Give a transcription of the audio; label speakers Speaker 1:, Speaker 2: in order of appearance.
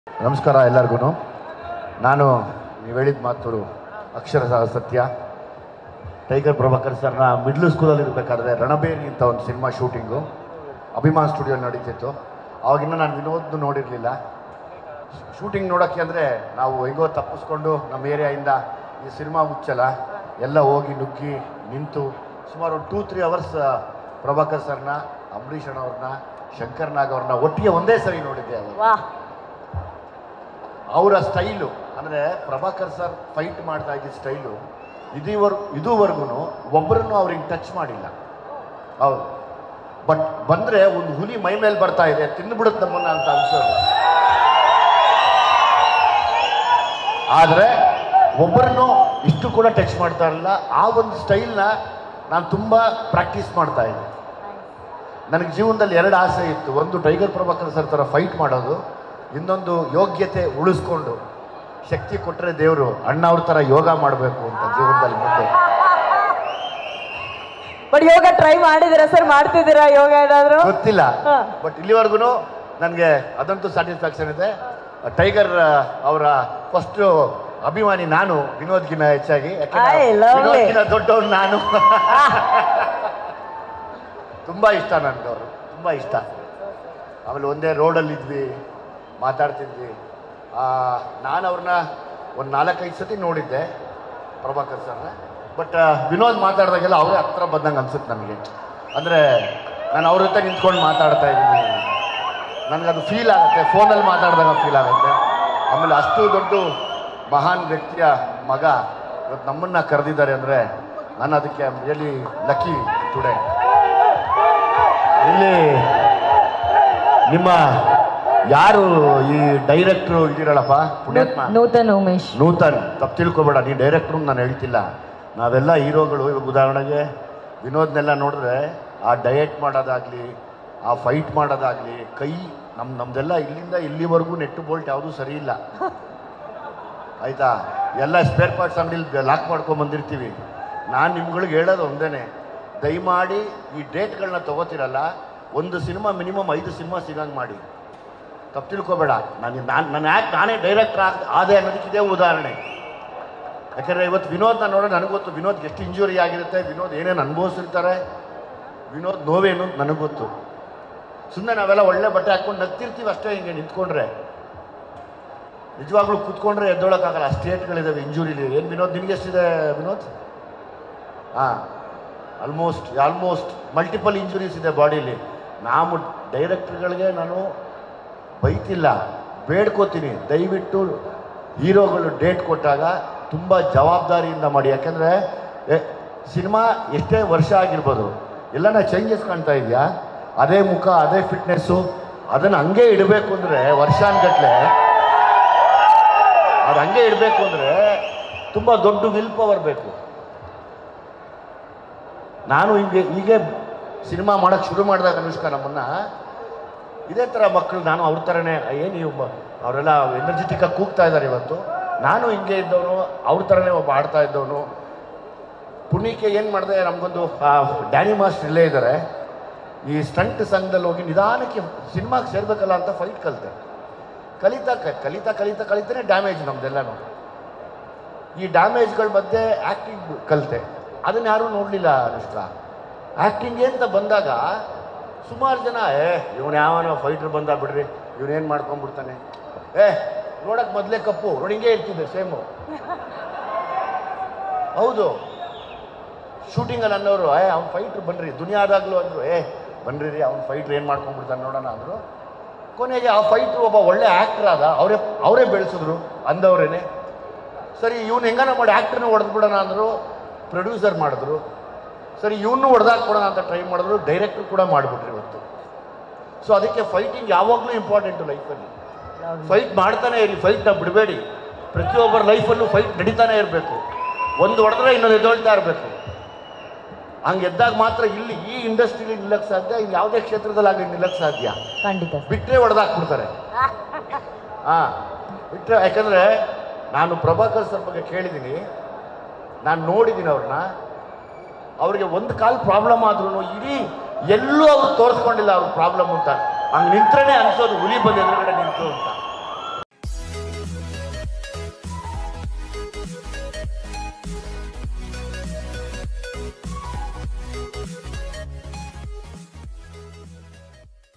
Speaker 1: ನಮಸ್ಕಾರ ಎಲ್ಲರಿಗೂ ನಾನು ನೀವು ಹೇಳಿದ ಮಾತು ಅಕ್ಷರ ಸತ್ಯ ಟೈಗರ್ ಪ್ರಭಾಕರ್ ಸರ್ನ ಮಿಡ್ಲ್ ಸ್ಕೂಲಲ್ಲಿ ಇರಬೇಕಾದ್ರೆ ರಣಬೇರಿ ಅಂತ ಒಂದು ಸಿನಿಮಾ ಶೂಟಿಂಗು ಅಭಿಮಾನ್ ಸ್ಟುಡಿಯೋ ನಡೀತಿತ್ತು ಅವಾಗಿನ್ನ ನಾನು ವಿನೋದ್ನು ನೋಡಿರಲಿಲ್ಲ ಶೂಟಿಂಗ್ ನೋಡೋಕ್ಕೆ ಅಂದರೆ ನಾವು ಹೆಂಗೋ ತಪ್ಪಿಸ್ಕೊಂಡು ನಮ್ಮ ಏರಿಯಾಯಿಂದ ಈ ಸಿನಿಮಾ ಮುಚ್ಚಲ್ಲ ಎಲ್ಲ ಹೋಗಿ ನುಗ್ಗಿ ನಿಂತು ಸುಮಾರು ಒಂದು ಟೂ ತ್ರೀ ಅವರ್ಸ್ ಪ್ರಭಾಕರ್ ಸರ್ನ ಅಂಬರೀಷ್ ಅಣ್ಣವ್ರನ್ನ ಶಂಕರ್ ನಾಗ್ ಅವ್ರನ್ನ ಒಟ್ಟಿಗೆ ಒಂದೇ ಸರಿ ನೋಡಿದ್ದೆ ಅವರು
Speaker 2: ವಾ
Speaker 1: ಅವರ ಸ್ಟೈಲು ಅಂದರೆ ಪ್ರಭಾಕರ್ ಸರ್ ಫೈಟ್ ಮಾಡ್ತಾ ಇದ್ದ ಸ್ಟೈಲು ಇದುವರ್ ಇದುವರೆಗೂ ಒಬ್ಬರನ್ನು ಅವ್ರಿಗೆ ಟಚ್ ಮಾಡಿಲ್ಲ ಹೌದು ಬಟ್ ಬಂದರೆ ಒಂದು ಹುಲಿ ಮೈ ಮೇಲೆ ಬರ್ತಾ ಇದೆ ತಿಂದುಬಿಡುತ್ತೆ ನಮ್ಮನ್ನ ಅಂತ ಅನ್ಸೋದು ಆದರೆ ಒಬ್ಬರನ್ನು ಇಷ್ಟು ಕೂಡ ಟಚ್ ಮಾಡ್ತಾ ಇರಲಿಲ್ಲ ಆ ಒಂದು ಸ್ಟೈಲ್ನ ನಾನು ತುಂಬ ಪ್ರಾಕ್ಟೀಸ್ ಮಾಡ್ತಾ ಇದ್ದೆ ನನಗೆ ಜೀವನದಲ್ಲಿ ಎರಡು ಆಸೆ ಇತ್ತು ಒಂದು ಟೈಗರ್ ಪ್ರಭಾಕರ್ ಸರ್ ಥರ ಫೈಟ್ ಮಾಡೋದು ಇನ್ನೊಂದು ಯೋಗ್ಯತೆ ಉಳಿಸ್ಕೊಂಡು ಶಕ್ತಿ ಕೊಟ್ಟರೆ ದೇವರು ಅಣ್ಣ ಅವ್ರ ಥರ ಯೋಗ ಮಾಡಬೇಕು ಅಂತ ಜೀವನದಲ್ಲಿ ಮುಂದೆ
Speaker 2: ಬಟ್ ಯೋಗ ಟ್ರೈ ಮಾಡಿದಿರಾ ಸರ್ ಮಾಡ್ತಿದ್ದೀರಾ ಯೋಗ ಏನಾದ್ರು
Speaker 1: ಗೊತ್ತಿಲ್ಲ
Speaker 2: ಹಾ.
Speaker 1: ಬಟ್ ಇಲ್ಲಿವರೆಗೂ ನನಗೆ ಅದಂತೂ ಸ್ಯಾಟಿಸ್ಫ್ಯಾಕ್ಷನ್ ಇದೆ ಟೈಗರ್ ಅವರ ಫಸ್ಟ್ ಅಭಿಮಾನಿ ನಾನು ವಿನೋದ್ಗಿನ ಹೆಚ್ಚಾಗಿ ಯಾಕಂದ್ರೆ
Speaker 2: I love it.
Speaker 1: ವಿನೋದ್ಗಿನ ದೊಡ್ಡವ್ರು ನಾನು ತುಂಬಾ ಇಷ್ಟ ನನಗೆ ಅವರು ತುಂಬಾ ಇಷ್ಟ ಆಮೇಲೆ ಒಂದೇ ರೋಡಲ್ಲಿ ಇದ್ವಿ ಮಾತಾಡ್ತಿದ್ವಿ ಆ, ನಾನು ಅವ್ರನ್ನ ಒಂದು ನಾಲ್ಕೈದು ಸತಿ ನೋಡಿದ್ದೆ ಪ್ರಭಾಕರ್ ಸರ್ನ ಬಟ್ ವಿನೋದ್ ಮಾತಾಡಿದಾಗೆಲ್ಲ ಅವರೇ ಹತ್ರ ಬಂದಂಗೆ ಅನ್ಸುತ್ತೆ ನನಗೆ ಅಂದರೆ ನಾನು ಅವ್ರ ಜೊತೆ ನಿಂತ್ಕೊಂಡು ಮಾತಾಡ್ತಾ ಇದ್ದೀನಿ ನನಗದು ಫೀಲ್ ಆಗುತ್ತೆ ಫೋನಲ್ಲಿ ಮಾತಾಡಿದಾಗ ಫೀಲ್ ಆಗುತ್ತೆ ಆಮೇಲೆ ಅಷ್ಟು ದೊಡ್ಡ ಮಹಾನ್ ವ್ಯಕ್ತಿಯ ಮಗ ಇವತ್ತು ನಮ್ಮನ್ನ ಕರೆದಿದ್ದಾರೆ ಅಂದರೆ ನಾನು ಅದಕ್ಕೆ ರಿಯಲಿ ಲಕ್ಕಿ ಟುಡೇ ಇಲ್ಲಿ ನಿಮ್ಮ ಯಾರು ಈ ಡೈರೆಕ್ಟ್ರು ಇದ್ದೀರಲ್ಲಪ್ಪ ಪುಣ್ಯಾತ್ಮ
Speaker 2: ನೂತನ್ ಉಮೇಶ್
Speaker 1: ನೂತನ್ ತಪ್ಪು ತಿಳ್ಕೊಬೇಡ ನೀ ಡೈರೆಕ್ಟ್ರು ನಾನು ಹೇಳ್ತಿಲ್ಲ ನಾವೆಲ್ಲ ಹೀರೋಗಳು ಇವಾಗ ಉದಾಹರಣೆಗೆ ವಿನೋದ್ನೆಲ್ಲ ನೋಡಿದ್ರೆ ಆ ಡಯಟ್ ಮಾಡೋದಾಗಲಿ ಆ ಫೈಟ್ ಮಾಡೋದಾಗಲಿ ಕೈ ನಮ್ಮ ನಮ್ದೆಲ್ಲ ಇಲ್ಲಿಂದ ಇಲ್ಲಿವರೆಗೂ ನೆಟ್ಟು ಬೋಲ್ಟ್ ಯಾವುದೂ ಸರಿ ಇಲ್ಲ ಆಯಿತಾ ಎಲ್ಲ ಸ್ಪೇರ್ ಪಾರ್ಟ್ಸ್ ಅಂಗಡಿಲಿ ಲಾಕ್ ಮಾಡ್ಕೊಂಡು ಬಂದಿರ್ತೀವಿ ನಾನು ನಿಮ್ಗಳಿಗೆ ಹೇಳೋದು ಒಂದೇ ದಯಮಾಡಿ ಈ ಡೇಟ್ಗಳನ್ನ ತಗೋತಿರಲ್ಲ ಒಂದು ಸಿನಿಮಾ ಮಿನಿಮಮ್ ಐದು ಸಿನಿಮಾ ಸಿಗಂಗೆ ಮಾಡಿ ತಪ್ಪು ತಿಳ್ಕೊಬೇಡ ನಾನು ನಾನು ನಾನು ಯಾಕೆ ನಾನೇ ಡೈರೆಕ್ಟರ್ ಆಗ ಆದೆ ಅನ್ನೋದಕ್ಕೆ ಇದೇ ಉದಾಹರಣೆ ಯಾಕಂದರೆ ಇವತ್ತು ವಿನೋದ್ನ ನೋಡೋ ನನಗೆ ಗೊತ್ತು ವಿನೋದ್ಗೆ ಎಷ್ಟು ಇಂಜುರಿ ಆಗಿರುತ್ತೆ ವಿನೋದ್ ಏನೇನು ಅನುಭವಿಸಿರ್ತಾರೆ ವಿನೋದ್ ನೋವೇನು ನನಗೆ ಗೊತ್ತು ಸುಮ್ಮನೆ ನಾವೆಲ್ಲ ಒಳ್ಳೆ ಬಟ್ಟೆ ಹಾಕ್ಕೊಂಡು ನಗ್ತಿರ್ತೀವಿ ಅಷ್ಟೇ ಹಿಂಗೆ ನಿಂತ್ಕೊಂಡ್ರೆ ನಿಜವಾಗ್ಲೂ ಕೂತ್ಕೊಂಡ್ರೆ ಎದ್ದೊಳಕ್ಕಾಗಲ್ಲ ಸ್ಟೇಟ್ಗಳಿದ್ದಾವೆ ಇಂಜುರಿಲಿ ಏನು ವಿನೋದ್ ನಿನಗೆ ಎಷ್ಟಿದೆ ವಿನೋದ್ ಹಾಂ ಆಲ್ಮೋಸ್ಟ್ ಆಲ್ಮೋಸ್ಟ್ ಮಲ್ಟಿಪಲ್ ಇಂಜುರೀಸ್ ಇದೆ ಬಾಡಿಲಿ ನಾವು ಡೈರೆಕ್ಟರ್ಗಳಿಗೆ ನಾನು ಬೈತಿಲ್ಲ ಬೇಡ್ಕೋತೀನಿ ದಯವಿಟ್ಟು ಹೀರೋಗಳು ಡೇಟ್ ಕೊಟ್ಟಾಗ ತುಂಬ ಜವಾಬ್ದಾರಿಯಿಂದ ಮಾಡಿ ಯಾಕೆಂದರೆ ಸಿನಿಮಾ ಎಷ್ಟೇ ವರ್ಷ ಆಗಿರ್ಬೋದು ಎಲ್ಲನ ಚೇಂಜಸ್ ಕಾಣ್ತಾ ಇದೆಯಾ ಅದೇ ಮುಖ ಅದೇ ಫಿಟ್ನೆಸ್ಸು ಅದನ್ನು ಹಂಗೆ ಇಡಬೇಕು ಅಂದರೆ ವರ್ಷಾನ್ಗಟ್ಲೆ ಅದು ಹಂಗೆ ಇಡಬೇಕು ಅಂದರೆ ತುಂಬ ದೊಡ್ಡ ವಿಲ್ ಪವರ್ ಬೇಕು ನಾನು ಹಿಂಗೆ ಹೀಗೆ ಸಿನಿಮಾ ಮಾಡೋಕ್ಕೆ ಶುರು ಮಾಡಿದಾಗ ಅನುಷ್ಕಾ ನಮ್ಮನ್ನು ಇದೇ ಥರ ಮಕ್ಕಳು ನಾನು ಅವ್ರ ಥರನೇ ಏನು ನೀವು ಮ- ಅವರೆಲ್ಲ ಎನರ್ಜೆಟಿಕ್ಕಾಗಿ ಕೂಗ್ತಾ ಇದ್ದಾರೆ ಇವತ್ತು ನಾನು ಹಿಂಗೆ ಇದ್ದವನು ಅವ್ರ ಥರನೇ ಒಬ್ಬ ಆಡ್ತಾ ಇದ್ದವನು ಪುಣ್ಯಕ್ಕೆ ಏನು ಮಾಡಿದೆ ನಮಗೊಂದು ಡ್ಯಾನಿ ಮಾಸ್ಟರ್ ಇಲ್ಲೇ ಇದ್ದಾರೆ ಈ ಸ್ಟಂಟ್ ಸಂಘದಲ್ಲಿ ಹೋಗಿ ನಿಧಾನಕ್ಕೆ ಸಿನಿಮಾಗೆ ಸೇರ್ಬೇಕಲ್ಲ ಅಂತ ಫೈಟ್ ಕಲಿತೆ ಕಲಿತಾ ಕ- ಕಲಿತಾ ಕಲಿತಾ ಕಲಿತಾನೆ ಡ್ಯಾಮೇಜ್ ನಮ್ದೆಲ್ಲನೂ ಈ ಡ್ಯಾಮೇಜ್ಗಳ ಮಧ್ಯೆ ಆ್ಯಕ್ಟಿಂಗ್ ಕಲಿತೆ ಅದನ್ನ ಯಾರೂ ನೋಡಲಿಲ್ಲ ಅನುಷ್ಕಾ ಆ್ಯಕ್ಟಿಂಗ್ ಅಂತ ಬಂದಾಗ ಸುಮಾರು ಜನ ಏ ಇವನು ಯಾವನೋ ಫೈಟ್ರ್ ಬಂದ ಬಿಡ್ರಿ ಇವನೇನು ಮಾಡ್ಕೊಂಡ್ಬಿಡ್ತಾನೆ ಏ ನೋಡಕ್ಕೆ ಮೊದಲೇ ಕಪ್ಪು ನೋಡಿ ಹಿಂಗೆ ಇರ್ತಿದ್ದೆ ಸೇಮು ಹೌದು ಶೂಟಿಂಗಲ್ಲಿ ಅನ್ನೋರು ಏ ಅವ್ನು ಫೈಟ್ರ್ ಬನ್ರಿ ದುನಿಯಾದಾಗಲೂ ಅಂದರು ಏ ಬನ್ರಿ ರೀ ಅವ್ನು ಫೈಟ್ರ್ ಏನು ಮಾಡ್ಕೊಂಡ್ಬಿಡ್ತಾನೆ ನೋಡೋಣ ಅಂದರು ಕೊನೆಗೆ ಆ ಫೈಟ್ರು ಒಬ್ಬ ಒಳ್ಳೆ ಆ್ಯಕ್ಟರ್ ಆದ ಅವರೇ ಅವರೇ ಬೆಳೆಸಿದ್ರು ಅಂದವರೇನೆ ಸರಿ ಇವ್ನು ಹೆಂಗನ ಮಾಡಿ ಆ್ಯಕ್ಟ್ರನ್ನ ಹೊಡೆದ್ಬಿಡೋಣ ಅಂದರು ಪ್ರೊಡ್ಯೂಸರ್ ಮಾಡಿದ್ರು ಸರಿ ಇವನು ಹೊಡೆದಾಕ್ಬಿಡೋಣ ಅಂತ ಟ್ರೈ ಮಾಡಿದ್ರು ಡೈರೆಕ್ಟ್ರು ಕೂಡ ಮಾಡಿಬಿಟ್ರು ಇವತ್ತು ಸೊ ಅದಕ್ಕೆ ಫೈಟಿಂಗ್ ಯಾವಾಗಲೂ ಇಂಪಾರ್ಟೆಂಟು ಲೈಫಲ್ಲಿ ಫೈಟ್ ಮಾಡ್ತಾನೆ ಇರಿ ಫೈಟ್ನ ಬಿಡಬೇಡಿ ಪ್ರತಿಯೊಬ್ಬರ ಲೈಫಲ್ಲೂ ಫೈಟ್ ನಡೀತಾನೆ ಇರಬೇಕು ಒಂದು ಹೊಡೆದ್ರೆ ಇನ್ನೊಂದು ಎದ್ದೊಳ್ತಾ ಇರಬೇಕು ಹಂಗೆ ಎದ್ದಾಗ ಮಾತ್ರ ಇಲ್ಲಿ ಈ ಇಂಡಸ್ಟ್ರಿಲಿ ನಿಲ್ಲಕ್ಕೆ ಸಾಧ್ಯ ಇನ್ನು ಯಾವುದೇ ಕ್ಷೇತ್ರದಲ್ಲಿ ನಿಲ್ಲಕ್ಕೆ ಸಾಧ್ಯ
Speaker 2: ಖಂಡಿತ
Speaker 1: ಬಿಟ್ಟರೆ ಹೊಡೆದಾಕ್ಬಿಡ್ತಾರೆ ಹಾಂ ಬಿಟ್ಟರೆ ಯಾಕಂದರೆ ನಾನು ಪ್ರಭಾಕರ್ ಸರ್ ಬಗ್ಗೆ ಕೇಳಿದ್ದೀನಿ ನಾನು ನೋಡಿದ್ದೀನಿ ಅವ್ರನ್ನ ಅವ್ರಿಗೆ ಒಂದು ಕಾಲು ಪ್ರಾಬ್ಲಮ್ ಆದ್ರೂ ಇಡೀ ಎಲ್ಲೂ ಅವ್ರು ತೋರಿಸ್ಕೊಂಡಿಲ್ಲ ಅವ್ರ ಪ್ರಾಬ್ಲಮ್ ಅಂತ ಹಂಗೆ ನಿಂತ್ರೇ ಅನ್ಸೋದು ಹುಲಿ ಬಂದು ಎದುರುಗಡೆ ನಿಂತು ಅಂತ
Speaker 3: Thank